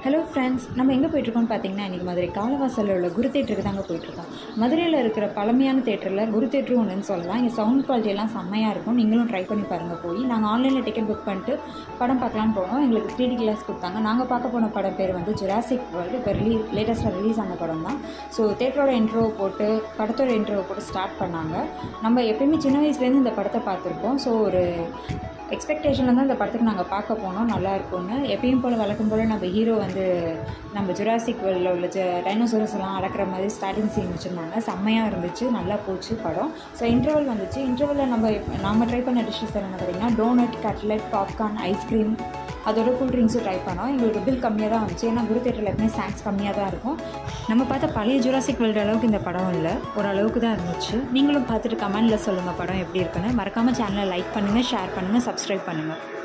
hello friends நம்ம எங்கே போயிட்டுருக்கோம்னு பார்த்தீங்கன்னா இன்றைக்கி மதுரை காலவாசலில் உள்ள குரு தேட்டருக்கு தாங்க போயிட்டுருக்கோம் மதுரையில் இருக்கிற பழமையான தேட்டரில் குரு தேட்டரும் ஒன்றுன்னு சொல்லலாம் இங்கே சவுண்ட் குவாலிட்டி எல்லாம் செம்மையாக இருக்கும் நீங்களும் ட்ரை பண்ணி பாருங்கள் போய் நாங்கள் ஆன்லைனில் டிக்கெட் புக் பண்ணிட்டு படம் பார்க்கலான்னு போனோம் எங்களுக்கு த்ரீ டி கிளாஸ் கொடுத்தாங்க நாங்கள் பார்க்க போன படம் பேர் வந்து ஜுராசிக் வேர்ல்டு இப்போ ரிலீ லேட்டஸ்ட்டாக ரிலீஸ் ஆன படம் தான் ஸோ தேட்டரோட இன்ட்ரோ போட்டு படத்தோட இன்ட்ரோ போட்டு ஸ்டார்ட் பண்ணாங்க நம்ம எப்பயுமே சின்ன வயசுலேருந்து இந்த படத்தை பார்த்துருப்போம் ஸோ ஒரு எக்ஸ்பெக்டேஷனில் தான் இந்த படத்துக்கு நாங்கள் பார்க்க போனோம் நல்லா இருக்கும்னு எப்பயும் போல் வழக்கம் போல் நம்ம ஹீரோ வந்து நம்ம ஜுராசிக் வேர்ல்டில் உள்ள ஜ டைனோசரஸ் எல்லாம் அடக்கிற மாதிரி ஸ்டார்டிங் சீன் வச்சுருந்தாங்க செம்மையாக இருந்துச்சு நல்லா போச்சு படம் ஸோ இன்டர்வல் வந்துச்சு இன்டர்வலில் நம்ம நாம் ட்ரை பண்ண டிஷ்ஷஸ் என்ன பார்த்தீங்கன்னா டோனட் கட்லெட் பாப்கார்ன் ஐஸ்கிரீம் அதோட கூல் ட்ரிங்க்ஸும் ட்ரை பண்ணோம் எங்களுக்கு பில் கம்மியாக தான் வந்துச்சு ஏன்னா குரு தேட்டரில் எப்பவுமே ஸ்நாக்ஸ் கம்மியாக தான் இருக்கும் நம்ம பார்த்த பழைய ஜுராசிக் வேர்ல்டு அளவுக்கு இந்த படம் இல்லை ஓரளவுக்கு தான் இருந்துச்சு நீங்களும் பார்த்துட்டு கமெண்டில் சொல்லுங்கள் படம் எப்படி இருக்குன்னு மறக்காமல் சேனலை லைக் பண்ணுங்கள் ஷேர் பண்ணுங்கள் சப்ஸ்கிரைப் பண்ணுங்கள்